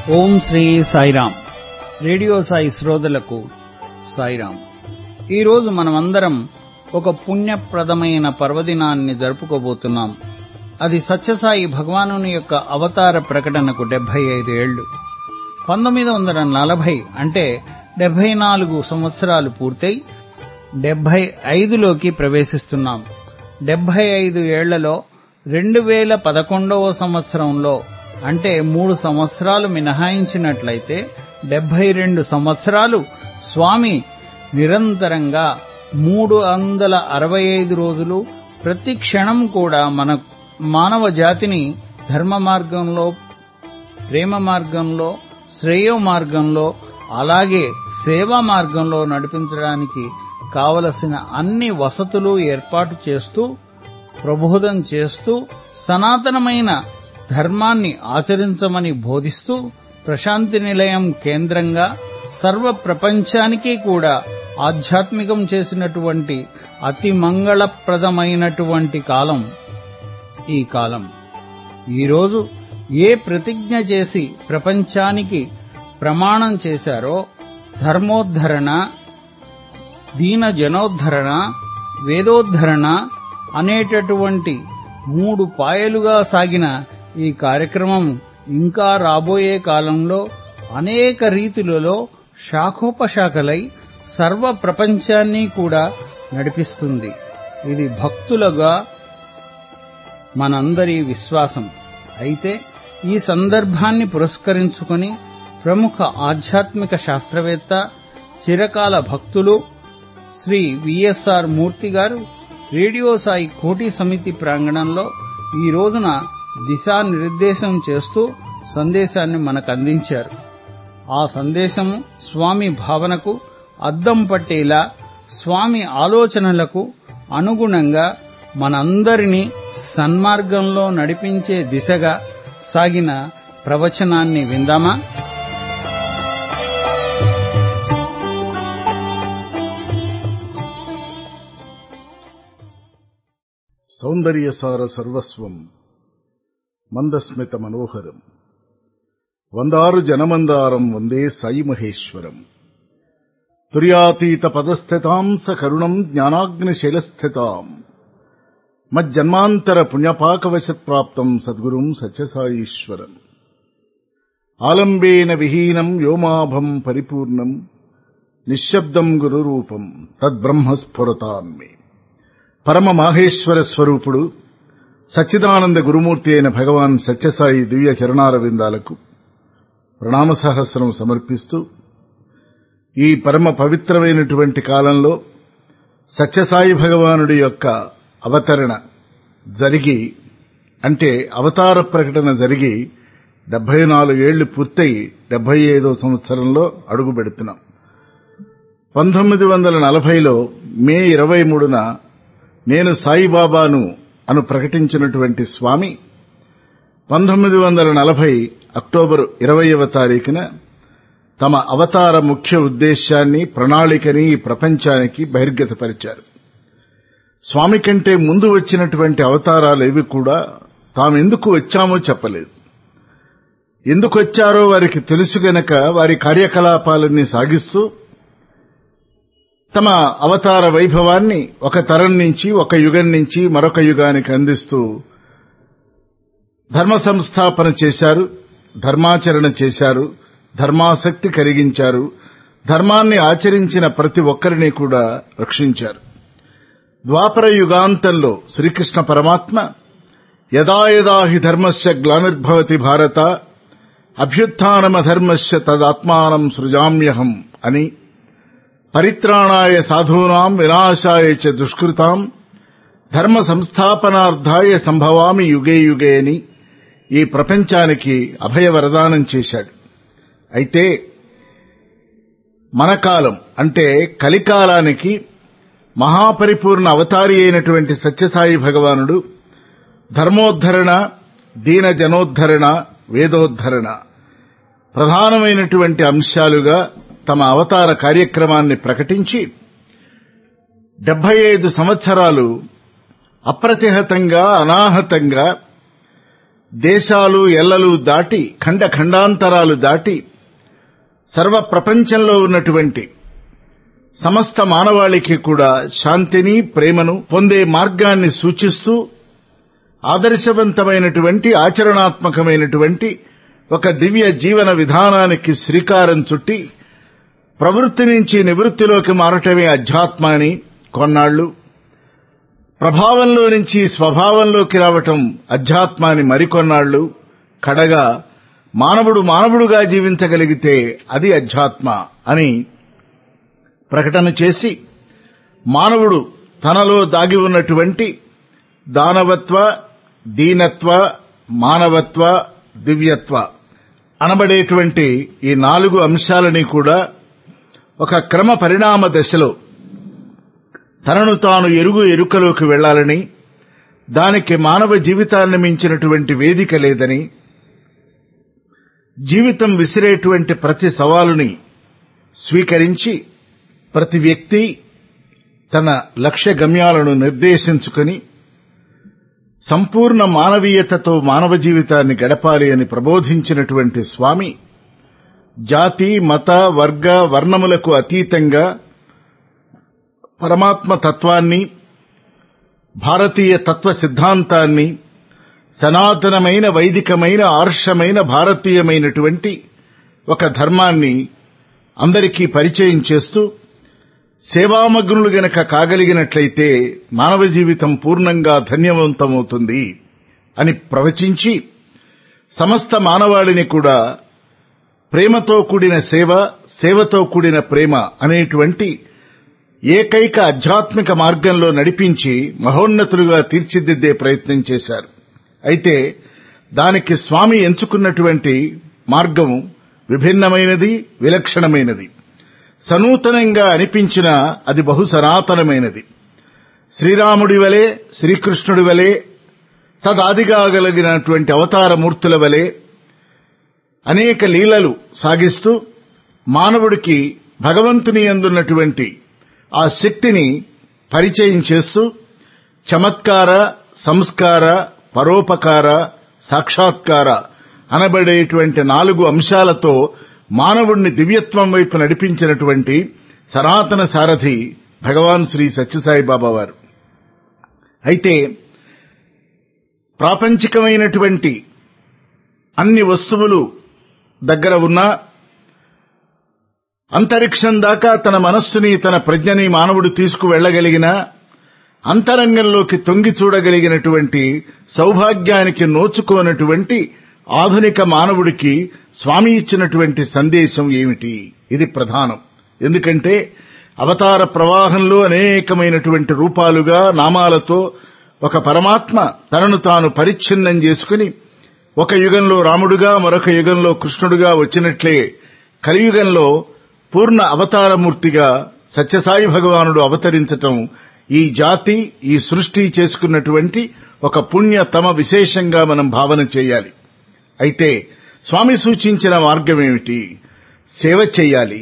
ఓం Sri Sairam radio Sai శ్రోతలకు సాయిరాం ఈరోజు మనమందరం ఒక పుణ్యప్రదమైన పర్వదినాన్ని జరుపుకోబోతున్నాం అది సత్యసాయి భగవానుని యొక్క అవతార ప్రకటనకు డెబ్బై ఐదు ఏళ్లు పంతొమ్మిది వందల నలభై అంటే డెబ్బై నాలుగు సంవత్సరాలు పూర్తయి డెబ్బై ఐదులోకి ప్రవేశిస్తున్నాం డెబ్బై ఐదు ఏళ్లలో రెండు వేల పదకొండవ సంవత్సరంలో అంటే మూడు సంవత్సరాలు మినహాయించినట్లయితే డెబ్బై రెండు సంవత్సరాలు స్వామి నిరంతరంగా మూడు వందల అరవై ఐదు రోజులు ప్రతి క్షణం కూడా మన మానవ జాతిని ధర్మ మార్గంలో ప్రేమ మార్గంలో శ్రేయో మార్గంలో అలాగే సేవా మార్గంలో నడిపించడానికి కావలసిన అన్ని వసతులు ఏర్పాటు చేస్తూ ప్రబోధం చేస్తూ సనాతనమైన ధర్మాన్ని ఆచరించమని బోధిస్తూ ప్రశాంతి నిలయం కేంద్రంగా సర్వ ప్రపంచానికి కూడా ఆధ్యాత్మికం చేసినటువంటి అతి మంగళప్రదమైనటువంటి కాలం ఈ కాలం ఈరోజు ఏ ప్రతిజ్ఞ చేసి ప్రపంచానికి ప్రమాణం చేశారో ధర్మోద్ధరణ దీన జనోద్ధరణ వేదోద్ధరణ అనేటటువంటి మూడు పాయలుగా సాగిన ఈ కార్యక్రమం ఇంకా రాబోయే కాలంలో అనేక రీతులలో శాఖోపశాఖలై సర్వ ప్రపంచాన్ని కూడా నడిపిస్తుంది ఇది భక్తులుగా మనందరి విశ్వాసం అయితే ఈ సందర్భాన్ని పురస్కరించుకొని ప్రముఖ ఆధ్యాత్మిక శాస్త్రవేత్త చిరకాల భక్తులు శ్రీ విఎస్ఆర్ మూర్తి గారు రేడియో సాయి కోటి సమితి ప్రాంగణంలో ఈ రోజున దిశానిర్దేశం చేస్తూ సందేశాన్ని మనకు అందించారు ఆ సందేశము స్వామి భావనకు అద్దం పట్టేలా స్వామి ఆలోచనలకు అనుగుణంగా మనందరినీ సన్మార్గంలో నడిపించే దిశగా సాగిన ప్రవచనాన్ని విందామా సౌందర్యసార సర్వస్వం మందస్మిత మనోహరం వందారు జనమందారం వందే సాయి మహేశ్వరం తుర్యాతీత పదస్థితాం స కరుణం జ్ఞానాగ్నిశైలస్థితాం మజ్జన్మాంతర పుణ్యపాకవశత్ప్రాప్తం సద్గురుం సత్యసాయీశ్వరం ఆలంబేన విహీనం వ్యోమాభం పరిపూర్ణం నిశ్శబ్దం గురురూపం తద్బ్రహ్మస్ఫురతాన్మే పరమ మాహేశ్వర స్వరూపుడు సచ్చిదానంద గురుమూర్తి అయిన భగవాన్ సత్యసాయి దివ్య చరణారవిందాలకు ప్రణామ సహస్రం సమర్పిస్తూ ఈ పరమ పవిత్రమైనటువంటి కాలంలో సత్యసాయి భగవానుడి యొక్క అవతరణ జరిగి అంటే అవతార ప్రకటన జరిగి డెబ్బై నాలుగేళ్లు పూర్తయి డెబ్బై ఐదో సంవత్సరంలో అడుగు పెడుతున్నాం పంతొమ్మిది వందల నలభైలో మే ఇరవై మూడున నేను సాయిబాబాను అను ప్రకటించినటువంటి స్వామి పంతొమ్మిది వందల నలభై అక్టోబర్ ఇరవయవ తారీఖున తమ అవతార ముఖ్య ఉద్దేశాన్ని ప్రణాళికని ఈ ప్రపంచానికి బహిర్గతపరిచారు స్వామి కంటే ముందు వచ్చినటువంటి అవతారాలేవి కూడా తామెందుకు వచ్చామో చెప్పలేదు ఎందుకు వచ్చారో వారికి తెలుసు గనక వారి కార్యకలాపాలన్నీ సాగిస్తూ తమ అవతార వైభవాన్ని ఒక తరం నుంచి ఒక యుగం నుంచి మరొక యుగానికి అందిస్తూ ధర్మ సంస్థాపన చేశారు ధర్మాచరణ చేశారు ధర్మాసక్తి కలిగించారు ధర్మాన్ని ఆచరించిన ప్రతి ఒక్కరిని కూడా రక్షించారు ద్వాపర యుగాంతంలో శ్రీకృష్ణ పరమాత్మ యదా యదా హి ధర్మస్య గ్లానిర్భవతి భారత అభ్యుత్నమధర్మస్య తదాత్మానం సృజామ్యహం అని పరిత్రాణాయ సాధూనాం వినాశాయ చ దుష్కృతాం ధర్మ సంస్థాపనార్థాయ సంభవామి యుగే యుగే అని ఈ ప్రపంచానికి అభయ వరదానం చేశాడు అయితే మన కాలం అంటే కలికాలానికి మహాపరిపూర్ణ అవతారి అయినటువంటి సత్యసాయి భగవానుడు ధర్మోద్ధరణ దీన జనోద్ధరణ వేదోద్ధరణ ప్రధానమైనటువంటి అంశాలుగా తమ అవతార కార్యక్రమాన్ని ప్రకటించి డెబ్బై ఐదు సంవత్సరాలు అప్రతిహతంగా అనాహతంగా దేశాలు ఎల్లలు దాటి ఖండ ఖండాంతరాలు దాటి సర్వ ప్రపంచంలో ఉన్నటువంటి సమస్త మానవాళికి కూడా శాంతిని ప్రేమను పొందే మార్గాన్ని సూచిస్తూ ఆదర్శవంతమైనటువంటి ఆచరణాత్మకమైనటువంటి ఒక దివ్య జీవన విధానానికి శ్రీకారం చుట్టి ప్రవృత్తి నుంచి నివృత్తిలోకి మారటమే అధ్యాత్మ అని కొన్నాళ్లు ప్రభావంలో నుంచి స్వభావంలోకి రావటం అధ్యాత్మ అని మరికొన్నాళ్లు కడగా మానవుడు మానవుడుగా జీవించగలిగితే అది అధ్యాత్మ అని ప్రకటన చేసి మానవుడు తనలో దాగి ఉన్నటువంటి దానవత్వ దీనత్వ మానవత్వ దివ్యత్వ అనబడేటువంటి ఈ నాలుగు అంశాలని కూడా ఒక క్రమ పరిణామ దశలో తనను తాను ఎరుగు ఎరుకలోకి వెళ్లాలని దానికి మానవ జీవితాన్ని మించినటువంటి వేదిక లేదని జీవితం విసిరేటువంటి ప్రతి సవాలుని స్వీకరించి ప్రతి వ్యక్తి తన లక్ష్య గమ్యాలను నిర్దేశించుకుని సంపూర్ణ మానవీయతతో మానవ జీవితాన్ని గడపాలి అని ప్రబోధించినటువంటి స్వామి జాతి మత వర్గ వర్ణములకు అతీతంగా పరమాత్మ తత్వాన్ని భారతీయ తత్వ సిద్ధాంతాన్ని సనాతనమైన వైదికమైన ఆర్షమైన భారతీయమైనటువంటి ఒక ధర్మాన్ని అందరికీ పరిచయం చేస్తూ సేవామగ్నులు గనక కాగలిగినట్లయితే మానవ జీవితం పూర్ణంగా ధన్యవంతమవుతుంది అని ప్రవచించి సమస్త మానవాళిని కూడా ప్రేమతో కూడిన సేవ సేవతో కూడిన ప్రేమ అనేటువంటి ఏకైక ఆధ్యాత్మిక మార్గంలో నడిపించి మహోన్నతులుగా తీర్చిదిద్దే ప్రయత్నం చేశారు అయితే దానికి స్వామి ఎంచుకున్నటువంటి మార్గం విభిన్నమైనది విలక్షణమైనది సనూతనంగా అనిపించిన అది బహు సనాతనమైనది శ్రీరాముడి వలె శ్రీకృష్ణుడి వలె తదాదిగా గలిగినటువంటి అవతారమూర్తుల వలె అనేక లీలలు సాగిస్తూ మానవుడికి భగవంతుని అందున్నటువంటి ఆ శక్తిని పరిచయం చేస్తూ చమత్కార సంస్కార పరోపకార సాక్షాత్కార అనబడేటువంటి నాలుగు అంశాలతో మానవుణ్ణి దివ్యత్వం వైపు నడిపించినటువంటి సనాతన సారథి భగవాన్ శ్రీ సత్యసాయి బాబా వారు అయితే ప్రాపంచికమైనటువంటి అన్ని వస్తువులు దగ్గర ఉన్నా అంతరిక్షం దాకా తన మనస్సుని తన ప్రజ్ఞని మానవుడు తీసుకువెళ్లగలిగినా అంతరంగంలోకి తొంగి చూడగలిగినటువంటి సౌభాగ్యానికి నోచుకోనటువంటి ఆధునిక మానవుడికి స్వామి ఇచ్చినటువంటి సందేశం ఏమిటి ఇది ప్రధానం ఎందుకంటే అవతార ప్రవాహంలో అనేకమైనటువంటి రూపాలుగా నామాలతో ఒక పరమాత్మ తనను తాను పరిచ్ఛిన్నం చేసుకుని ఒక యుగంలో రాముడుగా మరొక యుగంలో కృష్ణుడుగా వచ్చినట్లే కలియుగంలో పూర్ణ అవతారమూర్తిగా సత్యసాయి భగవానుడు అవతరించటం ఈ జాతి ఈ సృష్టి చేసుకున్నటువంటి ఒక పుణ్యతమ విశేషంగా మనం భావన చేయాలి అయితే స్వామి సూచించిన మార్గం ఏమిటి సేవ చేయాలి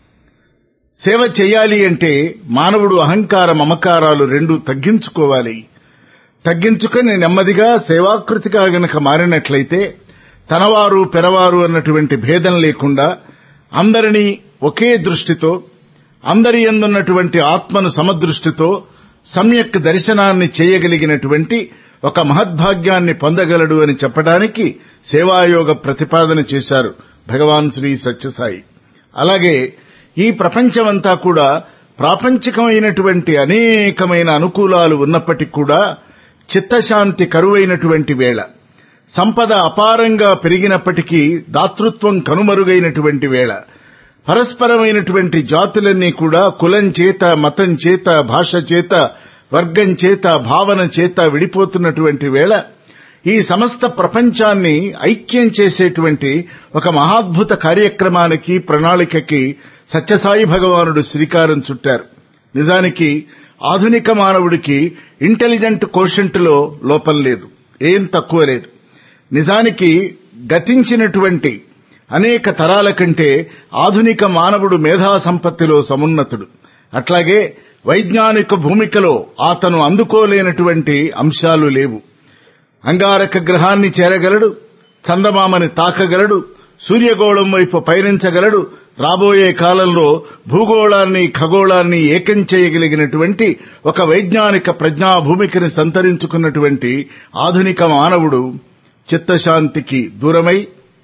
సేవ చేయాలి అంటే మానవుడు అహంకార మమకారాలు రెండు తగ్గించుకోవాలి తగ్గించుకొని నెమ్మదిగా సేవాకృతిగా గనక మారినట్లయితే తనవారు పెరవారు అన్నటువంటి భేదం లేకుండా అందరినీ ఒకే దృష్టితో అందరి ఎందున్నటువంటి ఆత్మను సమదృష్టితో సమ్యక్ దర్శనాన్ని చేయగలిగినటువంటి ఒక మహద్భాగ్యాన్ని పొందగలడు అని చెప్పడానికి సేవాయోగ ప్రతిపాదన చేశారు భగవాన్ శ్రీ సత్యసాయి అలాగే ఈ ప్రపంచమంతా కూడా ప్రాపంచికమైనటువంటి అనేకమైన అనుకూలాలు ఉన్నప్పటికీ కూడా చిత్తశాంతి కరువైనటువంటి వేళ సంపద అపారంగా పెరిగినప్పటికీ దాతృత్వం కనుమరుగైనటువంటి వేళ పరస్పరమైనటువంటి జాతులన్నీ కూడా కులం చేత మతం చేత భాష చేత వర్గం చేత భావన చేత విడిపోతున్నటువంటి వేళ ఈ సమస్త ప్రపంచాన్ని ఐక్యం చేసేటువంటి ఒక మహాద్భుత కార్యక్రమానికి ప్రణాళికకి సత్యసాయి భగవానుడు శ్రీకారం చుట్టారు నిజానికి ఆధునిక మానవుడికి ఇంటెలిజెంట్ కోషంట్లో లోపం లేదు ఏం తక్కువ లేదు నిజానికి గతించినటువంటి అనేక తరాల కంటే ఆధునిక మానవుడు మేధా సంపత్తిలో సమున్నతుడు అట్లాగే వైజ్ఞానిక భూమికలో అతను అందుకోలేనటువంటి అంశాలు లేవు అంగారక గ్రహాన్ని చేరగలడు చందమామని తాకగలడు సూర్యగోళం వైపు పయనించగలడు రాబోయే కాలంలో భూగోళాన్ని ఖగోళాన్ని ఏకం చేయగలిగినటువంటి ఒక వైజ్ఞానిక ప్రజ్ఞా భూమికని సంతరించుకున్నటువంటి ఆధునిక మానవుడు చిత్తశాంతికి దూరమై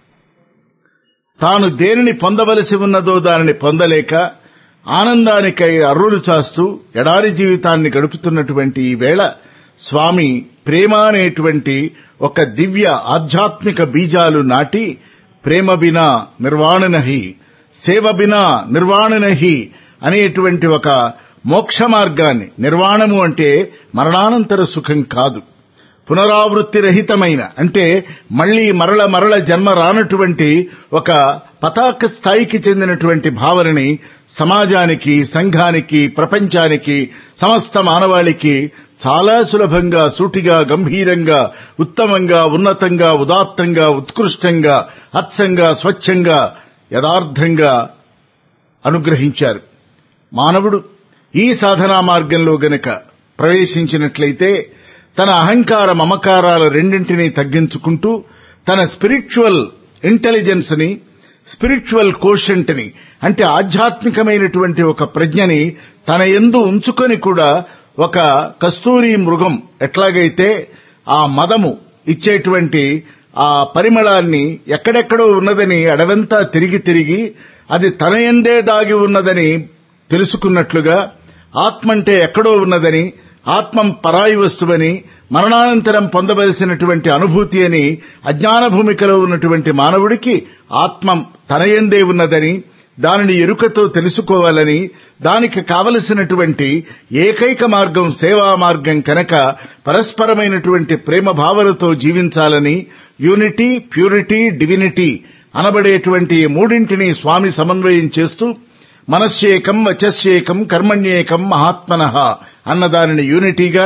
తాను దేనిని పొందవలసి ఉన్నదో దానిని పొందలేక ఆనందానికై అర్రులు చాస్తూ ఎడారి జీవితాన్ని గడుపుతున్నటువంటి ఈ వేళ స్వామి ప్రేమ అనేటువంటి ఒక దివ్య ఆధ్యాత్మిక బీజాలు నాటి ప్రేమ బినా నిర్వాణనహి సేవ బినా నిర్వాణనహి అనేటువంటి ఒక మోక్ష మార్గాన్ని నిర్వాణము అంటే మరణానంతర సుఖం కాదు పునరావృత్తి రహితమైన అంటే మళ్లీ మరల మరల జన్మ రానటువంటి ఒక పతాక స్థాయికి చెందినటువంటి భావనని సమాజానికి సంఘానికి ప్రపంచానికి సమస్త మానవాళికి చాలా సులభంగా సూటిగా గంభీరంగా ఉత్తమంగా ఉన్నతంగా ఉదాత్తంగా ఉత్కృష్టంగా అత్సంగా స్వచ్ఛంగా యథార్థంగా అనుగ్రహించారు మానవుడు ఈ సాధనా మార్గంలో గనక ప్రవేశించినట్లయితే తన అహంకార మమకారాల రెండింటినీ తగ్గించుకుంటూ తన స్పిరిచువల్ ఇంటెలిజెన్స్ ని స్పిరిచువల్ కోషంట్ ని అంటే ఆధ్యాత్మికమైనటువంటి ఒక ప్రజ్ఞని తన ఎందు ఉంచుకొని కూడా ఒక కస్తూరి మృగం ఎట్లాగైతే ఆ మదము ఇచ్చేటువంటి ఆ పరిమళాన్ని ఎక్కడెక్కడో ఉన్నదని అడవంతా తిరిగి తిరిగి అది తన ఎందే దాగి ఉన్నదని తెలుసుకున్నట్లుగా ఆత్మంటే ఎక్కడో ఉన్నదని ఆత్మం పరాయి వస్తువని మరణానంతరం పొందవలసినటువంటి అనుభూతి అని అజ్ఞాన భూమికలో ఉన్నటువంటి మానవుడికి ఆత్మం తనయందే ఉన్నదని దానిని ఎరుకతో తెలుసుకోవాలని దానికి కావలసినటువంటి ఏకైక మార్గం సేవా మార్గం కనుక పరస్పరమైనటువంటి ప్రేమ భావనతో జీవించాలని యూనిటీ ప్యూరిటీ డివినిటీ అనబడేటువంటి ఈ మూడింటిని స్వామి సమన్వయం చేస్తూ మనశ్యేకం వచస్యేకం కర్మణ్యేకం మహాత్మన అన్న దానిని యూనిటీగా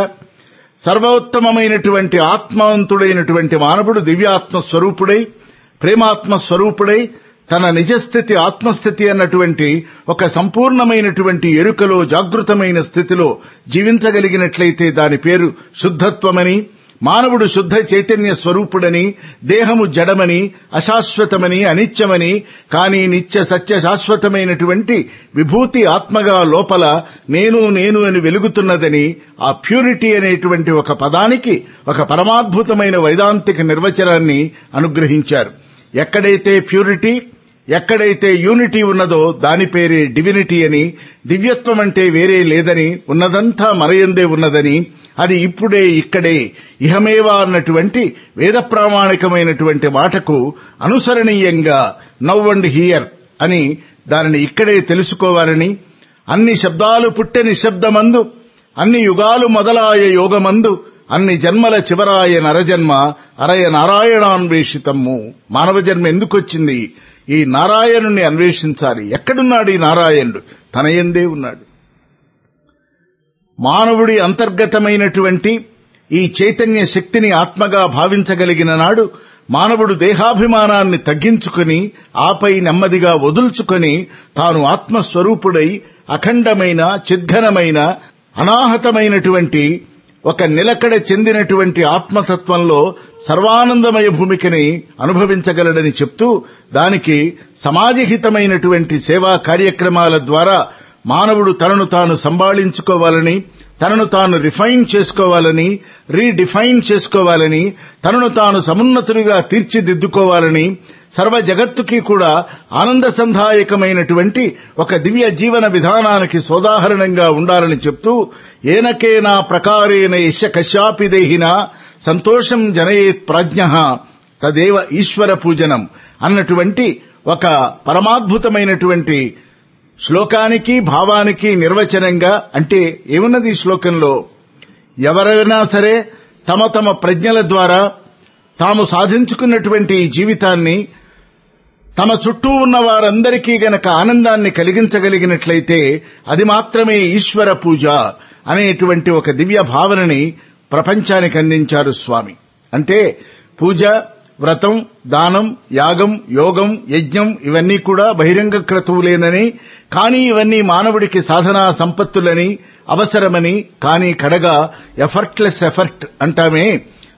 సర్వోత్తమమైనటువంటి ఆత్మవంతుడైనటువంటి మానవుడు దివ్యాత్మ స్వరూపుడై ప్రేమాత్మ స్వరూపుడై తన నిజస్థితి ఆత్మస్థితి అన్నటువంటి ఒక సంపూర్ణమైనటువంటి ఎరుకలో జాగృతమైన స్థితిలో జీవించగలిగినట్లయితే దాని పేరు శుద్ధత్వమని మానవుడు శుద్ధ చైతన్య స్వరూపుడని దేహము జడమని అశాశ్వతమని అనిత్యమని కానీ నిత్య సత్య శాశ్వతమైనటువంటి విభూతి ఆత్మగా లోపల నేను నేను అని వెలుగుతున్నదని ఆ ప్యూరిటీ అనేటువంటి ఒక పదానికి ఒక పరమాద్భుతమైన వైదాంతిక నిర్వచనాన్ని అనుగ్రహించారు ఎక్కడైతే ప్యూరిటీ ఎక్కడైతే యూనిటీ ఉన్నదో దాని పేరే డివినిటీ అని దివ్యత్వం అంటే వేరే లేదని ఉన్నదంతా మనయందే ఉన్నదని అది ఇప్పుడే ఇక్కడే ఇహమేవా అన్నటువంటి వేద ప్రామాణికమైనటువంటి మాటకు అనుసరణీయంగా నవ్ అండ్ హియర్ అని దానిని ఇక్కడే తెలుసుకోవాలని అన్ని శబ్దాలు పుట్టె నిశ్శబ్దమందు అన్ని యుగాలు మొదలాయ యోగమందు అన్ని జన్మల చివరాయ నరజన్మ అరయ నారాయణాన్వేషితమ్ము మానవ జన్మ ఎందుకొచ్చింది ఈ నారాయణుణ్ణి అన్వేషించాలి ఎక్కడున్నాడు ఈ నారాయణుడు తన ఎందే ఉన్నాడు మానవుడి అంతర్గతమైనటువంటి ఈ చైతన్య శక్తిని ఆత్మగా భావించగలిగిన నాడు మానవుడు దేహాభిమానాన్ని తగ్గించుకుని ఆపై నెమ్మదిగా వదుల్చుకొని తాను ఆత్మస్వరూపుడై అఖండమైన చిద్ఘనమైన అనాహతమైనటువంటి ఒక నిలకడ చెందినటువంటి ఆత్మతత్వంలో సర్వానందమయ భూమికని అనుభవించగలడని చెప్తూ దానికి సమాజహితమైనటువంటి సేవా కార్యక్రమాల ద్వారా మానవుడు తనను తాను సంభాళించుకోవాలని తనను తాను రిఫైన్ చేసుకోవాలని రీడిఫైన్ చేసుకోవాలని తనను తాను సమున్నతుడిగా తీర్చిదిద్దుకోవాలని సర్వ జగత్తుకి కూడా ఆనంద సంధాయకమైనటువంటి ఒక దివ్య జీవన విధానానికి సోదాహరణంగా ఉండాలని చెప్తూ ఏనకేనా ప్రకారేణ యశ కశ్యాపి దేహిన సంతోషం జనయేత్ ప్రాజ్ఞ తదేవ ఈశ్వర పూజనం అన్నటువంటి ఒక పరమాద్భుతమైనటువంటి శ్లోకానికి భావానికి నిర్వచనంగా అంటే ఏమున్నది ఈ శ్లోకంలో ఎవరైనా సరే తమ తమ ప్రజ్ఞల ద్వారా తాము సాధించుకున్నటువంటి ఈ జీవితాన్ని తమ చుట్టూ ఉన్న వారందరికీ గనక ఆనందాన్ని కలిగించగలిగినట్లయితే అది మాత్రమే ఈశ్వర పూజ అనేటువంటి ఒక దివ్య భావనని ప్రపంచానికి అందించారు స్వామి అంటే పూజ వ్రతం దానం యాగం యోగం యజ్ఞం ఇవన్నీ కూడా బహిరంగ క్రతువులేనని కానీ ఇవన్నీ మానవుడికి సాధనా సంపత్తులని అవసరమని కానీ కడగా ఎఫర్ట్లెస్ ఎఫర్ట్ అంటామే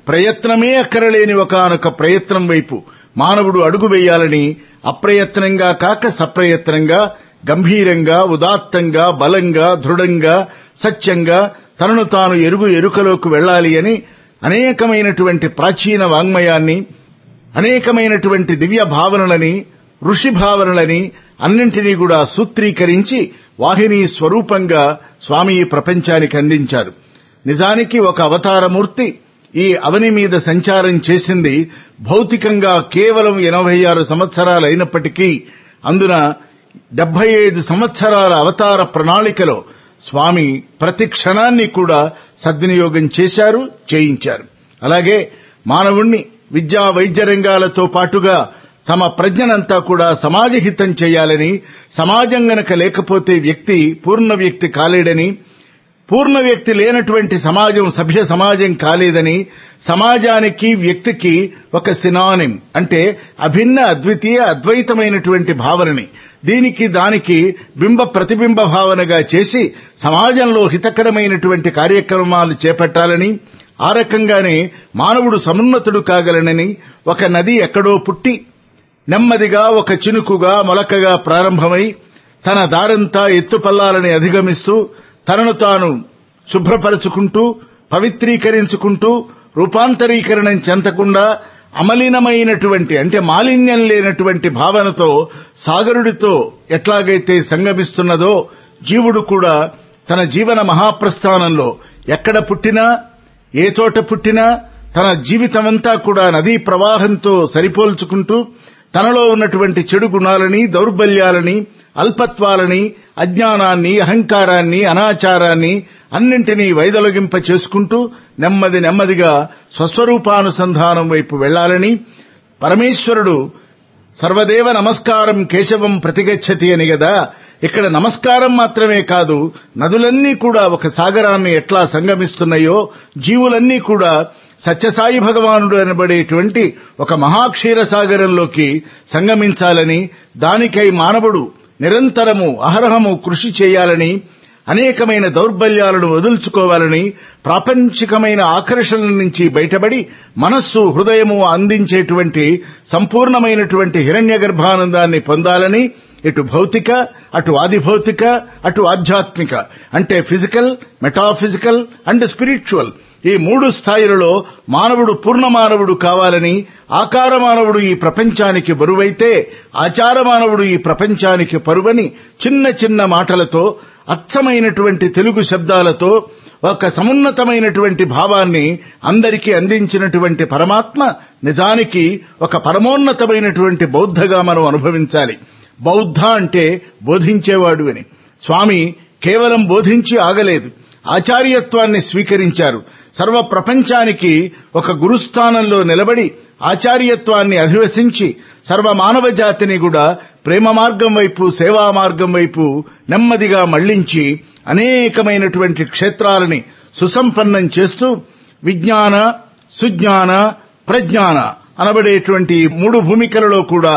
ప్రయత్నమే అక్కరలేని ఒకనొక ప్రయత్నం వైపు మానవుడు అడుగు వేయాలని అప్రయత్నంగా కాక సప్రయత్నంగా గంభీరంగా ఉదాత్తంగా బలంగా దృఢంగా సత్యంగా తనను తాను ఎరుగు ఎరుకలోకి వెళ్ళాలి అని అనేకమైనటువంటి ప్రాచీన వాంగ్మయాన్ని అనేకమైనటువంటి దివ్య భావనలని ఋషి భావనలని అన్నింటినీ కూడా సూత్రీకరించి వాహిని స్వరూపంగా స్వామి ఈ ప్రపంచానికి అందించారు నిజానికి ఒక అవతారమూర్తి ఈ అవని మీద సంచారం చేసింది భౌతికంగా కేవలం ఎనభై ఆరు సంవత్సరాలు అయినప్పటికీ అందున డెబ్బై ఐదు సంవత్సరాల అవతార ప్రణాళికలో స్వామి ప్రతి క్షణాన్ని కూడా సద్వినియోగం చేశారు చేయించారు అలాగే మానవుణ్ణి విద్యా వైద్య రంగాలతో పాటుగా తమ ప్రజ్ఞనంతా కూడా సమాజహితం చేయాలని సమాజం గనక లేకపోతే వ్యక్తి పూర్ణ వ్యక్తి కాలేడని పూర్ణ వ్యక్తి లేనటువంటి సమాజం సభ్య సమాజం కాలేదని సమాజానికి వ్యక్తికి ఒక సినానిం అంటే అభిన్న అద్వితీయ అద్వైతమైనటువంటి భావనని దీనికి దానికి బింబ ప్రతిబింబ భావనగా చేసి సమాజంలో హితకరమైనటువంటి కార్యక్రమాలు చేపట్టాలని ఆ రకంగానే మానవుడు సమున్నతుడు కాగలనని ఒక నది ఎక్కడో పుట్టి నెమ్మదిగా ఒక చినుకుగా మొలకగా ప్రారంభమై తన దారంతా ఎత్తుపల్లాలని అధిగమిస్తూ తనను తాను శుభ్రపరుచుకుంటూ పవిత్రీకరించుకుంటూ రూపాంతరీకరణం చెందకుండా అమలినమైనటువంటి అంటే మాలిన్యం లేనటువంటి భావనతో సాగరుడితో ఎట్లాగైతే సంగమిస్తున్నదో జీవుడు కూడా తన జీవన మహాప్రస్థానంలో ఎక్కడ పుట్టినా ఏ చోట పుట్టినా తన జీవితమంతా కూడా నదీ ప్రవాహంతో సరిపోల్చుకుంటూ తనలో ఉన్నటువంటి చెడు గుణాలని దౌర్బల్యాలని అల్పత్వాలని అజ్ఞానాన్ని అహంకారాన్ని అనాచారాన్ని అన్నింటినీ వైదొలగింప చేసుకుంటూ నెమ్మది నెమ్మదిగా స్వస్వరూపానుసంధానం వైపు వెళ్లాలని పరమేశ్వరుడు సర్వదేవ నమస్కారం కేశవం ప్రతిగచ్చతి అని గదా ఇక్కడ నమస్కారం మాత్రమే కాదు నదులన్నీ కూడా ఒక సాగరాన్ని ఎట్లా సంగమిస్తున్నాయో జీవులన్నీ కూడా సత్యసాయి భగవానుడు అనబడేటువంటి ఒక మహాక్షీర సాగరంలోకి సంగమించాలని దానికై మానవుడు నిరంతరము అహరహము కృషి చేయాలని అనేకమైన దౌర్బల్యాలను వదుల్చుకోవాలని ప్రాపంచికమైన ఆకర్షణల నుంచి బయటపడి మనస్సు హృదయము అందించేటువంటి సంపూర్ణమైనటువంటి హిరణ్య గర్భానందాన్ని పొందాలని ఇటు భౌతిక అటు ఆదిభౌతిక అటు ఆధ్యాత్మిక అంటే ఫిజికల్ మెటాఫిజికల్ అండ్ స్పిరిచువల్ ఈ మూడు స్థాయిలలో మానవుడు పూర్ణ మానవుడు కావాలని ఆకార మానవుడు ఈ ప్రపంచానికి బరువైతే ఆచార మానవుడు ఈ ప్రపంచానికి పరువని చిన్న చిన్న మాటలతో అచ్చమైనటువంటి తెలుగు శబ్దాలతో ఒక సమున్నతమైనటువంటి భావాన్ని అందరికీ అందించినటువంటి పరమాత్మ నిజానికి ఒక పరమోన్నతమైనటువంటి బౌద్ధగా మనం అనుభవించాలి బౌద్ధ అంటే బోధించేవాడు అని స్వామి కేవలం బోధించి ఆగలేదు ఆచార్యత్వాన్ని స్వీకరించారు సర్వ ప్రపంచానికి ఒక గురుస్థానంలో నిలబడి ఆచార్యత్వాన్ని అధివసించి సర్వ మానవ జాతిని కూడా ప్రేమ మార్గం వైపు సేవా మార్గం వైపు నెమ్మదిగా మళ్లించి అనేకమైనటువంటి క్షేత్రాలని సుసంపన్నం చేస్తూ విజ్ఞాన సుజ్ఞాన ప్రజ్ఞాన అనబడేటువంటి మూడు భూమికలలో కూడా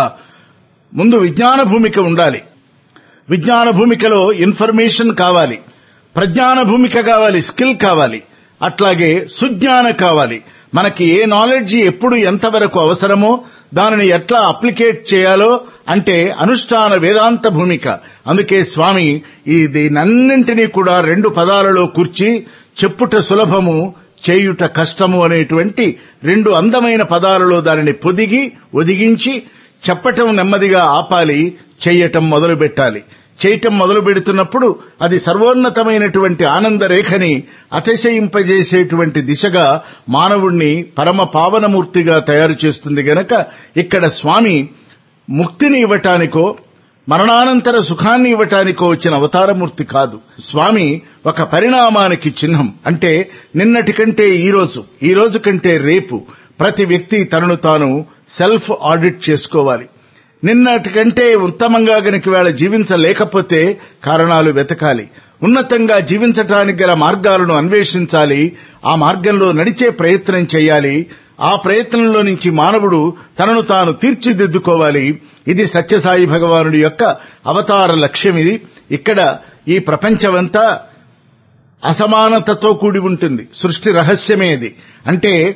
ముందు విజ్ఞాన భూమిక ఉండాలి విజ్ఞాన భూమికలో ఇన్ఫర్మేషన్ కావాలి ప్రజ్ఞాన భూమిక కావాలి స్కిల్ కావాలి అట్లాగే సుజ్ఞాన కావాలి మనకి ఏ నాలెడ్జ్ ఎప్పుడు ఎంతవరకు అవసరమో దానిని ఎట్లా అప్లికేట్ చేయాలో అంటే అనుష్ఠాన వేదాంత భూమిక అందుకే స్వామి ఈ దీనన్నింటినీ కూడా రెండు పదాలలో కూర్చి చెప్పుట సులభము చేయుట కష్టము అనేటువంటి రెండు అందమైన పదాలలో దానిని పొదిగి ఒదిగించి చెప్పటం నెమ్మదిగా ఆపాలి చెయ్యటం మొదలు పెట్టాలి చేయటం మొదలు పెడుతున్నప్పుడు అది సర్వోన్నతమైనటువంటి ఆనంద రేఖని అతిశయింపజేసేటువంటి దిశగా మానవుణ్ణి పరమ పావనమూర్తిగా తయారు చేస్తుంది గనక ఇక్కడ స్వామి ముక్తిని ఇవ్వటానికో మరణానంతర సుఖాన్ని ఇవ్వటానికో వచ్చిన అవతారమూర్తి కాదు స్వామి ఒక పరిణామానికి చిహ్నం అంటే నిన్నటి కంటే ఈ రోజు ఈ రోజు కంటే రేపు ప్రతి వ్యక్తి తనను తాను సెల్ఫ్ ఆడిట్ చేసుకోవాలి నిన్నటి కంటే ఉత్తమంగా గనక వేళ జీవించలేకపోతే కారణాలు వెతకాలి ఉన్నతంగా జీవించటానికి గల మార్గాలను అన్వేషించాలి ఆ మార్గంలో నడిచే ప్రయత్నం చేయాలి ఆ ప్రయత్నంలో నుంచి మానవుడు తనను తాను తీర్చిదిద్దుకోవాలి ఇది సత్యసాయి భగవానుడి యొక్క అవతార లక్ష్యం ఇది ఇక్కడ ఈ ప్రపంచమంతా అసమానతతో కూడి ఉంటుంది సృష్టి రహస్యమే ఇది అంటే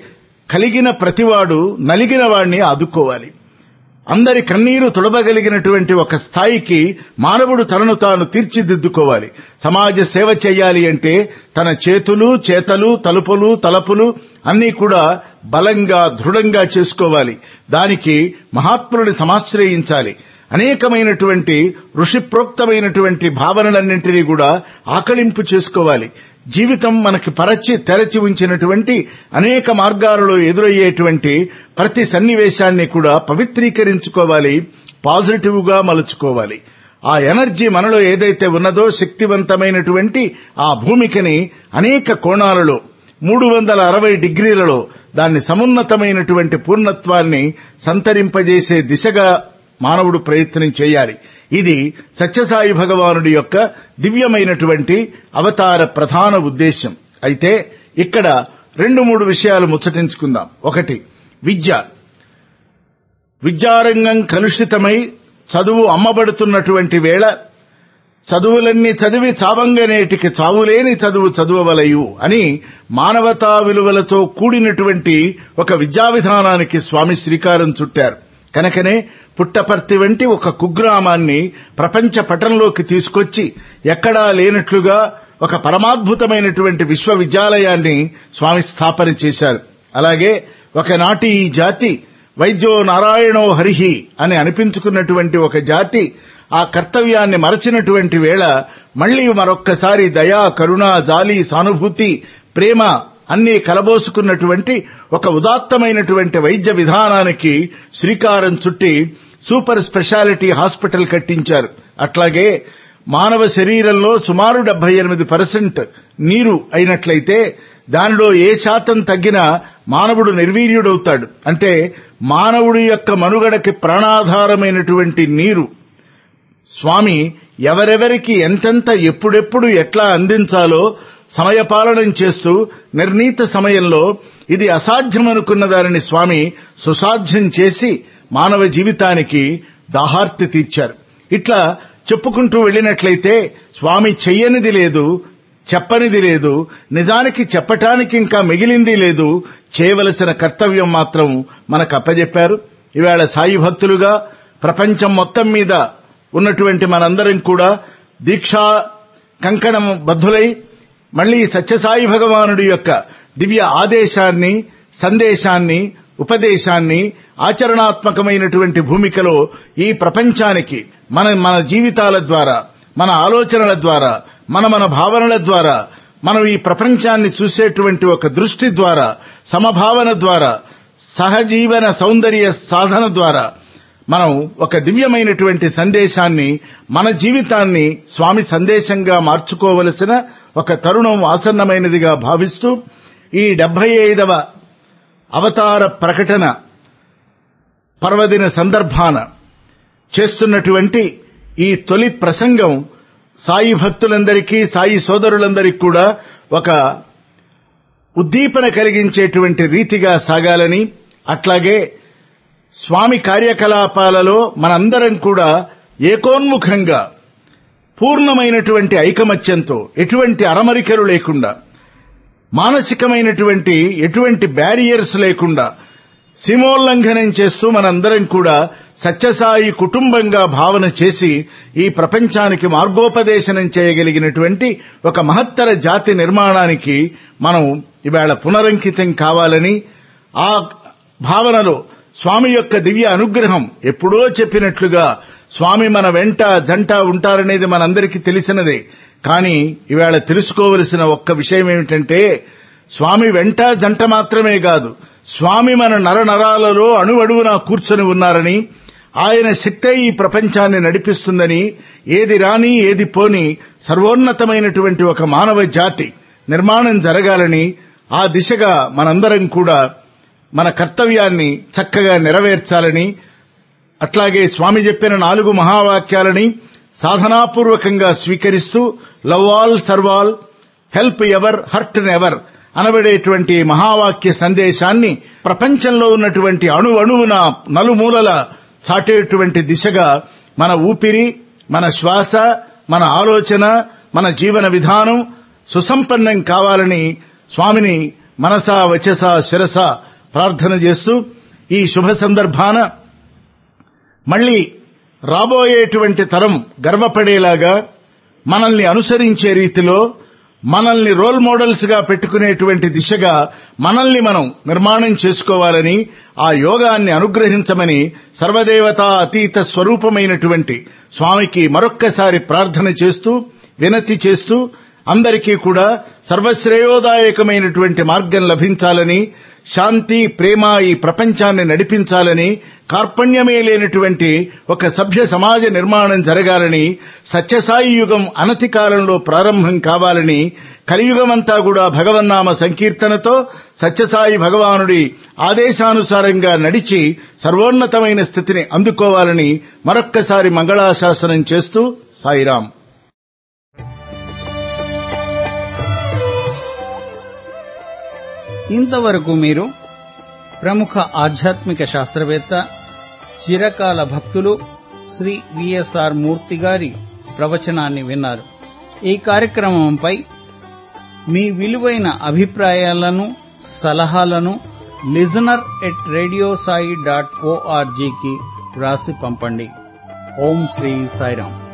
కలిగిన ప్రతివాడు నలిగిన వాణ్ణి ఆదుకోవాలి అందరి కన్నీరు తుడబగలిగినటువంటి ఒక స్థాయికి మానవుడు తనను తాను తీర్చిదిద్దుకోవాలి సమాజ సేవ చేయాలి అంటే తన చేతులు చేతలు తలుపులు తలపులు అన్నీ కూడా బలంగా దృఢంగా చేసుకోవాలి దానికి మహాత్ములని సమాశ్రయించాలి అనేకమైనటువంటి ఋషిప్రోక్తమైనటువంటి భావనలన్నింటినీ కూడా ఆకళింపు చేసుకోవాలి జీవితం మనకి పరచి తెరచి ఉంచినటువంటి అనేక మార్గాలలో ఎదురయ్యేటువంటి ప్రతి సన్నివేశాన్ని కూడా పవిత్రీకరించుకోవాలి పాజిటివ్ గా మలుచుకోవాలి ఆ ఎనర్జీ మనలో ఏదైతే ఉన్నదో శక్తివంతమైనటువంటి ఆ భూమికని అనేక కోణాలలో మూడు వందల అరవై డిగ్రీలలో దాన్ని సమున్నతమైనటువంటి పూర్ణత్వాన్ని సంతరింపజేసే దిశగా మానవుడు ప్రయత్నం చేయాలి ఇది సత్యసాయి భగవానుడి యొక్క దివ్యమైనటువంటి అవతార ప్రధాన ఉద్దేశం అయితే ఇక్కడ రెండు మూడు విషయాలు ముచ్చటించుకుందాం ఒకటి విద్య విద్యారంగం కలుషితమై చదువు అమ్మబడుతున్నటువంటి వేళ చదువులన్నీ చదివి చావంగనేటికి చావులేని చదువు చదువవలయు అని మానవతా విలువలతో కూడినటువంటి ఒక విద్యా విధానానికి స్వామి శ్రీకారం చుట్టారు కనుకనే పుట్టపర్తి వంటి ఒక కుగ్రామాన్ని ప్రపంచ పటంలోకి తీసుకొచ్చి ఎక్కడా లేనట్లుగా ఒక పరమాద్భుతమైనటువంటి విశ్వవిద్యాలయాన్ని స్వామి స్థాపన చేశారు అలాగే ఒకనాటి ఈ జాతి వైద్యో నారాయణో హరిహి అని అనిపించుకున్నటువంటి ఒక జాతి ఆ కర్తవ్యాన్ని మరచినటువంటి వేళ మళ్లీ మరొక్కసారి దయా కరుణ జాలి సానుభూతి ప్రేమ అన్నీ కలబోసుకున్నటువంటి ఒక ఉదాత్తమైనటువంటి వైద్య విధానానికి శ్రీకారం చుట్టి సూపర్ స్పెషాలిటీ హాస్పిటల్ కట్టించారు అట్లాగే మానవ శరీరంలో సుమారు డెబ్బై ఎనిమిది పర్సెంట్ నీరు అయినట్లయితే దానిలో ఏ శాతం తగ్గినా మానవుడు నిర్వీర్యుడవుతాడు అంటే మానవుడి యొక్క మనుగడకి ప్రాణాధారమైనటువంటి నీరు స్వామి ఎవరెవరికి ఎంతెంత ఎప్పుడెప్పుడు ఎట్లా అందించాలో సమయపాలనం చేస్తూ నిర్ణీత సమయంలో ఇది అసాధ్యమనుకున్న దానిని స్వామి సుసాధ్యం చేసి మానవ జీవితానికి దాహార్తి తీర్చారు ఇట్లా చెప్పుకుంటూ వెళ్ళినట్లయితే స్వామి చెయ్యనిది లేదు చెప్పనిది లేదు నిజానికి చెప్పటానికి ఇంకా మిగిలింది లేదు చేయవలసిన కర్తవ్యం మాత్రం మనకు అప్పజెప్పారు ఇవాళ సాయి భక్తులుగా ప్రపంచం మొత్తం మీద ఉన్నటువంటి మనందరం కూడా దీక్షా కంకణం బద్ధులై మళ్లీ సత్యసాయి భగవానుడి యొక్క దివ్య ఆదేశాన్ని సందేశాన్ని ఉపదేశాన్ని ఆచరణాత్మకమైనటువంటి భూమికలో ఈ ప్రపంచానికి మన మన జీవితాల ద్వారా మన ఆలోచనల ద్వారా మన మన భావనల ద్వారా మనం ఈ ప్రపంచాన్ని చూసేటువంటి ఒక దృష్టి ద్వారా సమభావన ద్వారా సహజీవన సౌందర్య సాధన ద్వారా మనం ఒక దివ్యమైనటువంటి సందేశాన్ని మన జీవితాన్ని స్వామి సందేశంగా మార్చుకోవలసిన ఒక తరుణం ఆసన్నమైనదిగా భావిస్తూ ఈ డెబ్బై ఐదవ అవతార ప్రకటన పర్వదిన సందర్భాన చేస్తున్నటువంటి ఈ తొలి ప్రసంగం సాయి భక్తులందరికీ సాయి సోదరులందరికీ కూడా ఒక ఉద్దీపన కలిగించేటువంటి రీతిగా సాగాలని అట్లాగే స్వామి కార్యకలాపాలలో మనందరం కూడా ఏకోన్ముఖంగా పూర్ణమైనటువంటి ఐకమత్యంతో ఎటువంటి అరమరికలు లేకుండా మానసికమైనటువంటి ఎటువంటి బ్యారియర్స్ లేకుండా సీమోల్లంఘనం చేస్తూ మనందరం కూడా సత్యసాయి కుటుంబంగా భావన చేసి ఈ ప్రపంచానికి మార్గోపదేశనం చేయగలిగినటువంటి ఒక మహత్తర జాతి నిర్మాణానికి మనం ఇవాళ పునరంకితం కావాలని ఆ భావనలో స్వామి యొక్క దివ్య అనుగ్రహం ఎప్పుడో చెప్పినట్లుగా స్వామి మన వెంట జంట ఉంటారనేది మనందరికీ తెలిసినదే కానీ ఇవాళ తెలుసుకోవలసిన ఒక్క విషయం ఏమిటంటే స్వామి వెంట జంట మాత్రమే కాదు స్వామి మన నరనరాలలో అణువణువున కూర్చొని ఉన్నారని ఆయన శక్తే ఈ ప్రపంచాన్ని నడిపిస్తుందని ఏది రాని ఏది పోని సర్వోన్నతమైనటువంటి ఒక మానవ జాతి నిర్మాణం జరగాలని ఆ దిశగా మనందరం కూడా మన కర్తవ్యాన్ని చక్కగా నెరవేర్చాలని అట్లాగే స్వామి చెప్పిన నాలుగు మహావాక్యాలని సాధనాపూర్వకంగా స్వీకరిస్తూ love all serve all help ever hurt never అనబడేటువంటి మహావాక్య సందేశాన్ని ప్రపంచంలో ఉన్నటువంటి అణు అణువున నలుమూలల చాటేటువంటి దిశగా మన ఊపిరి మన శ్వాస మన ఆలోచన మన జీవన విధానం సుసంపన్నం కావాలని స్వామిని మనసా వచస శిరస ప్రార్థన చేస్తూ ఈ శుభ సందర్భాన మళ్ళీ రాబోయేటువంటి తరం గర్వపడేలాగా మనల్ని అనుసరించే రీతిలో మనల్ని రోల్ మోడల్స్ గా పెట్టుకునేటువంటి దిశగా మనల్ని మనం నిర్మాణం చేసుకోవాలని ఆ యోగాన్ని అనుగ్రహించమని సర్వదేవతా అతీత స్వరూపమైనటువంటి స్వామికి మరొక్కసారి ప్రార్థన చేస్తూ వినతి చేస్తూ అందరికీ కూడా సర్వశ్రేయోదాయకమైనటువంటి మార్గం లభించాలని శాంతి ప్రేమ ఈ ప్రపంచాన్ని నడిపించాలని కార్పణ్యమే లేనటువంటి ఒక సభ్య సమాజ నిర్మాణం జరగాలని సత్యసాయి యుగం అనతి కాలంలో ప్రారంభం కావాలని కలియుగమంతా కూడా భగవన్నామ సంకీర్తనతో సత్యసాయి భగవానుడి ఆదేశానుసారంగా నడిచి సర్వోన్నతమైన స్థితిని అందుకోవాలని మరొక్కసారి మంగళాశాసనం చేస్తూ సాయిరాం ఇంతవరకు మీరు ప్రముఖ ఆధ్యాత్మిక శాస్త్రవేత్త చిరకాల భక్తులు శ్రీ విఎస్ఆర్ మూర్తి గారి ప్రవచనాన్ని విన్నారు ఈ కార్యక్రమంపై మీ విలువైన అభిప్రాయాలను సలహాలను లిజనర్ ఎట్ రేడియోసాయి డాట్ ఓఆర్జీకి వ్రాసి పంపండి ఓం శ్రీ సాయిరాం